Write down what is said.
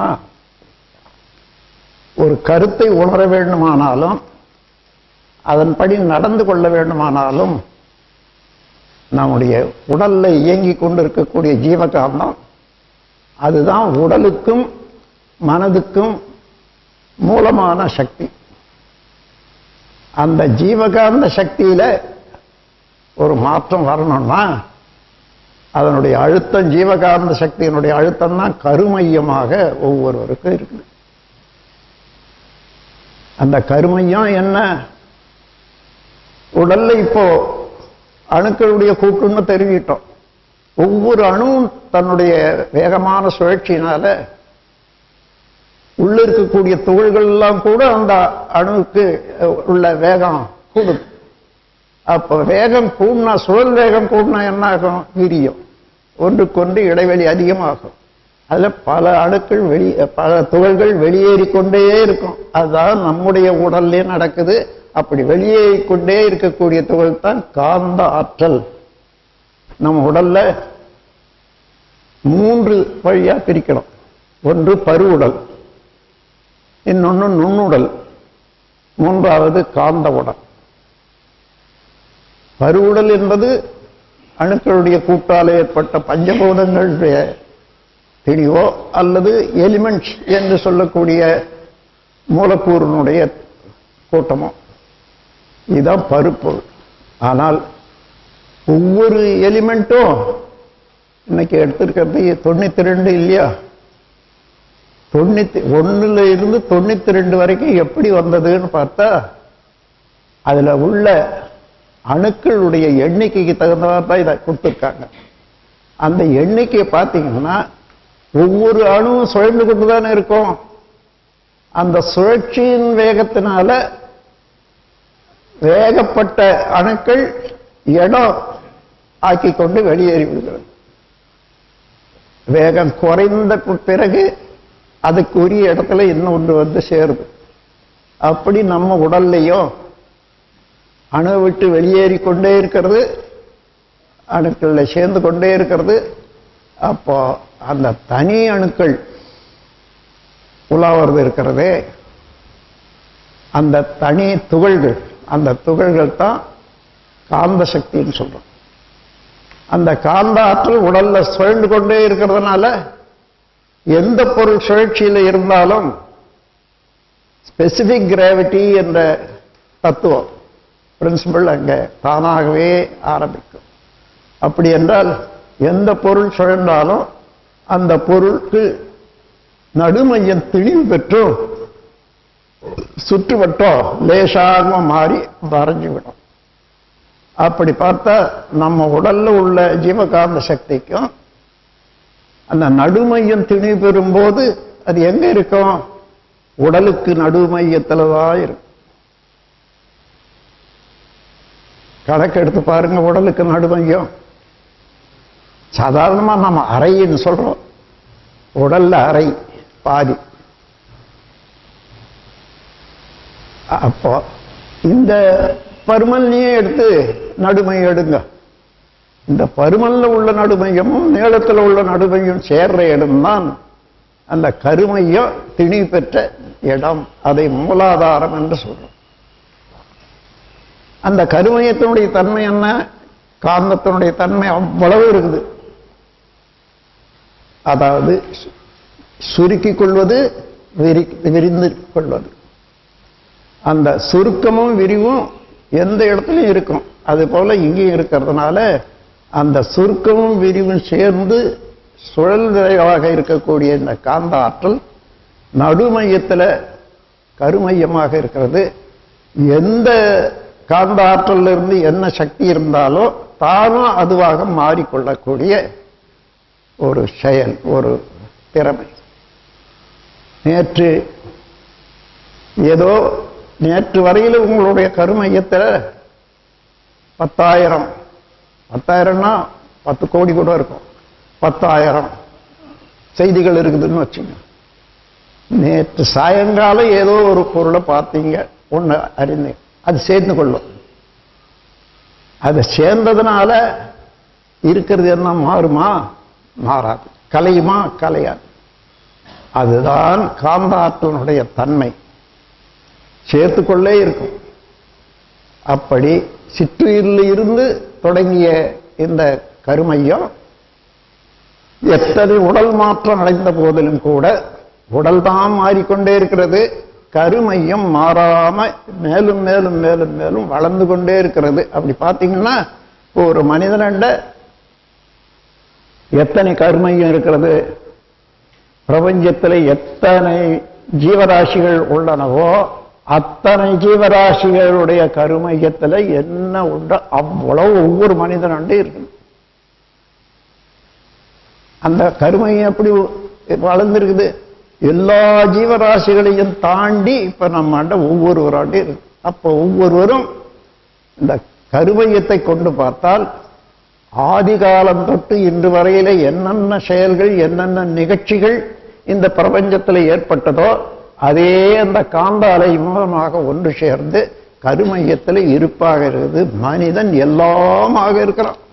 ஒரு கருத்தை உணர வேண்டுமானாலும் அதன்படி நடந்து கொள்ள வேண்டுமானாலும் நம்முடைய உடல்ல இயங்கிக் கொண்டிருக்கக்கூடிய ஜீவகாந்தம் அதுதான் உடலுக்கும் மனதுக்கும் மூலமான சக்தி அந்த ஜீவகாந்த சக்தியில ஒரு மாற்றம் வரணும்னா அதனுடைய அழுத்தம் ஜீவகாந்த சக்தியினுடைய அழுத்தம் தான் கருமையமாக ஒவ்வொருவருக்கும் இருக்குது அந்த கருமையம் என்ன உடல்ல இப்போ அணுக்களுடைய கூட்டுன்னு தெரிவிட்டோம் ஒவ்வொரு அணுவும் தன்னுடைய வேகமான சுழற்சியினால உள்ள இருக்கக்கூடிய துகள்கள் எல்லாம் கூட அந்த அணுவுக்கு உள்ள வேகம் கூடுது அப்ப வேகம் கூடினா சுழல் வேகம் கூடினா என்ன ஆகும் வீரியம் ஒன்றுக்கொன்று இடைவெளி அதிகமாகும் அதுல பல அணுக்கள் வெளியே பல துகள்கள் வெளியேறிக் கொண்டே இருக்கும் அதுதான் நம்முடைய உடல்லே நடக்குது அப்படி வெளியேறிக் கொண்டே இருக்கக்கூடிய துகள் தான் காந்த ஆற்றல் நம்ம உடல்ல மூன்று வழியா பிரிக்கணும் ஒன்று பருவுடல் இன்னொன்று நுண்ணுடல் மூன்றாவது காந்த உடல் பருவுடல் என்பது அணுக்களுடைய கூட்டால் ஏற்பட்ட பஞ்சபூதங்களுடைய திணிவோ அல்லது எலிமெண்ட்ஸ் என்று சொல்லக்கூடிய மூலக்கூறினுடைய கூட்டமோ இதுதான் பருப்பொருள் ஆனால் ஒவ்வொரு எலிமெண்ட்டும் இன்னைக்கு எடுத்திருக்கிறது தொண்ணூத்தி ரெண்டு இல்லையா தொண்ணூத்தி ஒண்ணுல இருந்து தொண்ணூத்தி ரெண்டு வரைக்கும் எப்படி வந்ததுன்னு பார்த்தா அதுல உள்ள அணுக்களுடைய எண்ணிக்கைக்கு தகுந்தவாறு தான் இதை கொடுத்துருக்காங்க அந்த எண்ணிக்கையை பார்த்தீங்கன்னா ஒவ்வொரு அணுவும் சுழந்து கொண்டு தானே இருக்கும் அந்த சுழற்சியின் வேகத்தினால வேகப்பட்ட அணுக்கள் இடம் ஆக்கிக் கொண்டு வெளியேறி விடுகிறது வேகம் குறைந்த பிறகு அதுக்குரிய இடத்துல இன்னொன்று வந்து சேருது அப்படி நம்ம உடல்லையும் அணு விட்டு வெளியேறி கொண்டே இருக்கிறது அணுக்கள்ல சேர்ந்து கொண்டே இருக்கிறது அப்போ அந்த தனி அணுக்கள் உலாவது இருக்கிறதே அந்த தனி துகள்கள் அந்த துகள்கள் தான் காந்த சக்தின்னு சொல்றோம் அந்த காந்த ஆற்றல் உடல்ல சுழண்டு கொண்டே இருக்கிறதுனால எந்த பொருள் சுழற்சியில் இருந்தாலும் ஸ்பெசிபிக் கிராவிட்டி என்ற தத்துவம் பிரின்சிபல் அங்க தானாகவே ஆரம்பிக்கும் அப்படி என்றால் எந்த பொருள் சுழன்றாலும் அந்த பொருளுக்கு நடுமையம் தெளிவு பெற்றும் சுற்றுவட்டம் லேசாக மாறி வரைஞ்சு விடும் அப்படி பார்த்தா நம்ம உடல்ல உள்ள ஜீவகாந்த சக்திக்கும் அந்த நடுமையம் திணிவு பெறும்போது அது எங்க இருக்கும் உடலுக்கு நடுமையத்துல தான் இருக்கும் கணக்கு எடுத்து பாருங்க உடலுக்கு நடுமையம் சாதாரணமா நம்ம அறைன்னு சொல்றோம் உடல்ல அறை பாதி அப்போ இந்த பருமல்லையே எடுத்து நடுமையம் எடுங்க இந்த பருமல்ல உள்ள நடுமையமும் நீளத்தில் உள்ள நடுமையும் சேர்ற இடம்தான் அந்த கருமையம் திணி பெற்ற இடம் அதை மூலாதாரம் என்று சொல்றோம் அந்த கருமையத்தினுடைய தன்மை என்ன காந்தத்தினுடைய தன்மை அவ்வளவு இருக்குது அதாவது சுருக்கிக் கொள்வது விரி விரிந்து கொள்வது அந்த சுருக்கமும் விரிவும் எந்த இடத்துலையும் இருக்கும் அது போல இங்கேயும் இருக்கிறதுனால அந்த சுருக்கமும் விரிவும் சேர்ந்து சுழல் விரைவாக இருக்கக்கூடிய இந்த காந்த ஆற்றல் நடுமையத்தில் கருமையமாக இருக்கிறது எந்த காந்த ஆற்றல்ல இருந்து என்ன சக்தி இருந்தாலோ தானும் அதுவாக மாறிக்கொள்ளக்கூடிய ஒரு செயல் ஒரு திறமை நேற்று ஏதோ நேற்று வரையில் உங்களுடைய கருமையத்தில் பத்தாயிரம் பத்தாயிரம்னா பத்து கோடி கூட இருக்கும் பத்தாயிரம் செய்திகள் இருக்குதுன்னு வச்சுங்க நேற்று சாயங்காலம் ஏதோ ஒரு பொருளை பார்த்தீங்க ஒன்று அறிந்தீங்க அது சேர்ந்து கொள்ளும் அது சேர்ந்ததுனால இருக்கிறது என்ன மாறுமா மாறாது கலையுமா கலையாது அதுதான் காந்தாற்றனுடைய தன்மை சேர்த்துக்கொள்ளே இருக்கும் அப்படி சிற்றுயிரில் இருந்து தொடங்கிய இந்த கருமையம் எத்தனை உடல் மாற்றம் அடைந்த போதிலும் கூட உடல் தான் மாறிக்கொண்டே இருக்கிறது கருமையம் மாறாம மேலும் மேலும் மேலும் மேலும் வளர்ந்து கொண்டே இருக்கிறது அப்படி பார்த்தீங்கன்னா இப்போ ஒரு மனிதனண்ட எத்தனை கருமையம் இருக்கிறது பிரபஞ்சத்தில் எத்தனை ஜீவராசிகள் உள்ளனவோ அத்தனை ஜீவராசிகளுடைய கருமையத்தில் என்ன உண்டோ அவ்வளவு ஒவ்வொரு மனிதனண்டே இருக்கு அந்த கருமையம் எப்படி வளர்ந்துருக்குது எல்லா ஜீவராசிகளையும் தாண்டி இப்ப நம்ம ஒவ்வொருவராண்டே இருக்கு அப்போ ஒவ்வொருவரும் இந்த கருமையத்தை கொண்டு பார்த்தால் ஆதி காலம் தொட்டு இன்று வரையில என்னென்ன செயல்கள் என்னென்ன நிகழ்ச்சிகள் இந்த பிரபஞ்சத்தில் ஏற்பட்டதோ அதே அந்த காந்த அலை மூலமாக ஒன்று சேர்ந்து கருமையத்தில் இருப்பாக இருக்குது மனிதன் எல்லாமாக இருக்கிறான்